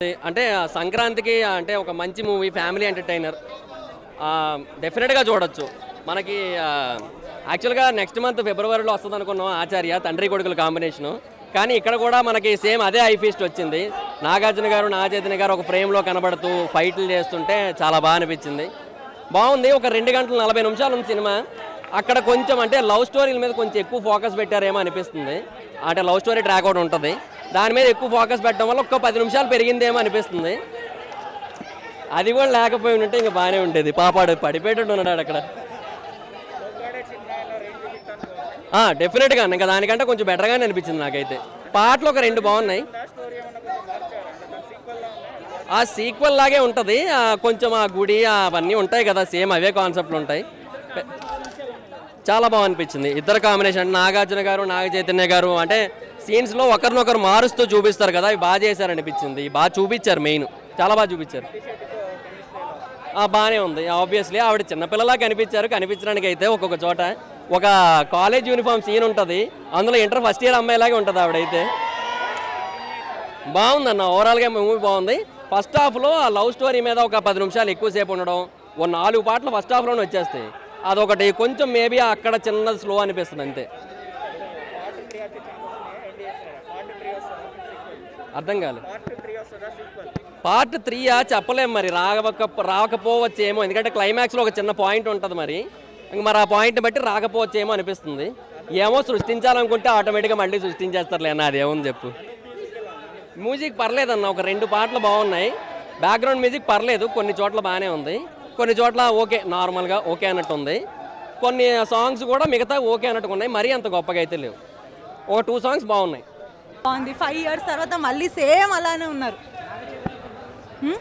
అంటే ఆ సంక్రాంతికి అంటే ఒక మంచి మూవీ ఫ్యామిలీ ఎంటర్టైనర్ డెఫినెట్గా చూడొచ్చు మనకి ఆ, యాక్చువల్గా నెక్స్ట్ మంత్ ఫిబ్రవరిలో వస్తుంది అనుకున్నాం ఆచార్య తండ్రి కొడుకుల కాంబినేషను కానీ ఇక్కడ కూడా మనకి సేమ్ అదే ఐ ఫీస్ట్ వచ్చింది నాగార్జున గారు నాగచైతన్య గారు ఒక ఫ్రేమ్లో కనబడుతూ ఫైట్లు చేస్తుంటే చాలా బాగా అనిపించింది బాగుంది ఒక రెండు గంటల నలభై నిమిషాలు ఉంది సినిమా అక్కడ కొంచెం అంటే లవ్ స్టోరీల మీద కొంచెం ఎక్కువ ఫోకస్ పెట్టారేమో అనిపిస్తుంది అంటే లవ్ స్టోరీ ట్రాక్ ఒకటి ఉంటుంది దాని మీద ఎక్కువ ఫోకస్ పెట్టడం వల్ల ఒక్క పది నిమిషాలు పెరిగిందేమో అనిపిస్తుంది అది కూడా లేకపోయి ఉంటే ఇంకా బాగానే ఉండేది పాపాడు పడిపోయేటట్టు ఉన్నాడు అక్కడ డెఫినెట్గా ఇంకా దానికంటే కొంచెం బెటర్గానే అనిపించింది నాకైతే పాటలు ఒక రెండు బాగున్నాయి ఆ సీక్వెల్ లాగే ఉంటుంది ఆ కొంచెం ఆ గుడి ఆ అవన్నీ ఉంటాయి కదా సేమ్ అవే కాన్సెప్ట్లు ఉంటాయి పె- చాలా బాగా అనిపించింది ఇద్దరు కాంబినేషన్ అంటే నాగార్జున గారు నాగ చైతన్య గారు అంటే సీన్స్లో ఒకరినొకరు మారుస్తూ చూపిస్తారు కదా అవి బాగా చేశారు అనిపించింది బాగా చూపించారు మెయిన్ చాలా బాగా చూపించారు ఆ, బాగానే ఉంది ఆబ్వియస్లీ ఆవిడ చిన్నపిల్లలా కనిపించారు కనిపించడానికి అయితే ఒక్కొక్క చోట ఒక కాలేజ్ యూనిఫామ్ సీన్ ఉంటుంది అందులో ఇంటర్ ఫస్ట్ ఇయర్ అమ్మాయిలాగే ఉంటుంది ఆవిడైతే బాగుందన్న ఓవరాల్గా మూవీ బాగుంది ఫస్ట్ హాఫ్లో ఆ లవ్ స్టోరీ మీద ఒక పది నిమిషాలు ఎక్కువసేపు ఉండడం ఓ నాలుగు పాటలు ఫస్ట్ హాఫ్లోనే వచ్చేస్తాయి అదొకటి కొంచెం మేబీ అక్కడ చిన్న స్లో అనిపిస్తుంది అంతే అర్థం కాలేదు పార్ట్ త్రీయా చెప్పలేం మరి రాక రాకపోవచ్చేమో ఎందుకంటే క్లైమాక్స్లో ఒక చిన్న పాయింట్ ఉంటుంది మరి ఇంక మరి ఆ పాయింట్ బట్టి రాకపోవచ్చేమో అనిపిస్తుంది ఏమో సృష్టించాలనుకుంటే ఆటోమేటిక్గా మళ్ళీ సృష్టించేస్తారులే అన్న అదేముంది చెప్పు మ్యూజిక్ పర్లేదన్న ఒక రెండు పాటలు బాగున్నాయి బ్యాక్గ్రౌండ్ మ్యూజిక్ పర్లేదు కొన్ని చోట్ల బాగానే ఉంది కొన్ని చోట్ల ఓకే నార్మల్గా ఓకే అన్నట్టు ఉంది కొన్ని సాంగ్స్ కూడా మిగతా ఓకే అన్నట్టు ఉన్నాయి మరీ అంత గొప్పగా అయితే లేవు ఒక టూ సాంగ్స్ బాగున్నాయి బాగుంది ఫైవ్ ఇయర్స్ తర్వాత మళ్ళీ సేమ్ అలానే ఉన్నారు హ్మ్?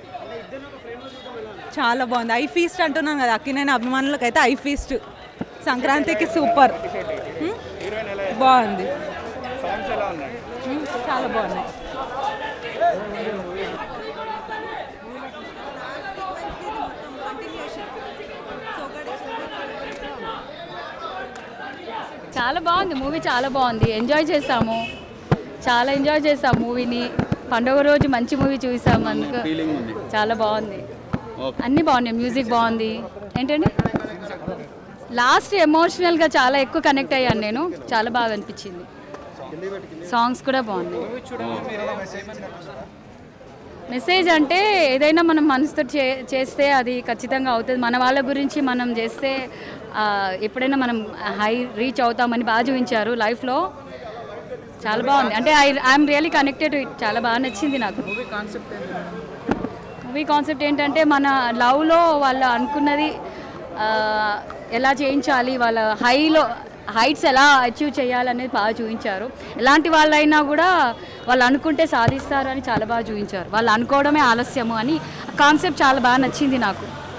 చాలా బాగుంది ఐ ఫీస్ట్ అంటున్నాను కదా అక్కినేని అభిమానులకు అయితే ఐ ఫీస్ట్ సంక్రాంతికి సూపర్ హ్మ్? బాగుంది హ్మ్? చాలా బాగున్నాయి చాలా బాగుంది మూవీ చాలా బాగుంది ఎంజాయ్ చేసాము చాలా ఎంజాయ్ చేసాం మూవీని పండుగ రోజు మంచి మూవీ చూసాము అందుకు చాలా బాగుంది అన్నీ బాగున్నాయి మ్యూజిక్ బాగుంది ఏంటండి లాస్ట్ ఎమోషనల్గా చాలా ఎక్కువ కనెక్ట్ అయ్యాను నేను చాలా బాగా అనిపించింది సాంగ్స్ కూడా బాగున్నాయి మెసేజ్ అంటే ఏదైనా మనం మనసుతో చే చేస్తే అది ఖచ్చితంగా అవుతుంది మన వాళ్ళ గురించి మనం చేస్తే ఆ, ఎప్పుడైనా మనం హై రీచ్ అవుతామని బాగా చూపించారు లైఫ్లో చాలా బాగుంది అంటే I I'm really connected it చాలా బాగా నచ్చింది నాకు మూవీ కాన్సెప్ట్ ఏంటంటే మన లవ్లో వాళ్ళు అనుకున్నది ఆ, ఎలా చేయించాలి వాళ్ళ హైలో హైట్స్ ఎలా అచీవ్ చేయాలనేది బాగా చూపించారు ఎలాంటి వాళ్ళైనా కూడా వాళ్ళు అనుకుంటే సాధిస్తారు అని చాలా బాగా చూపించారు వాళ్ళు అనుకోవడమే ఆలస్యము అని కాన్సెప్ట్ చాలా బాగా నచ్చింది నాకు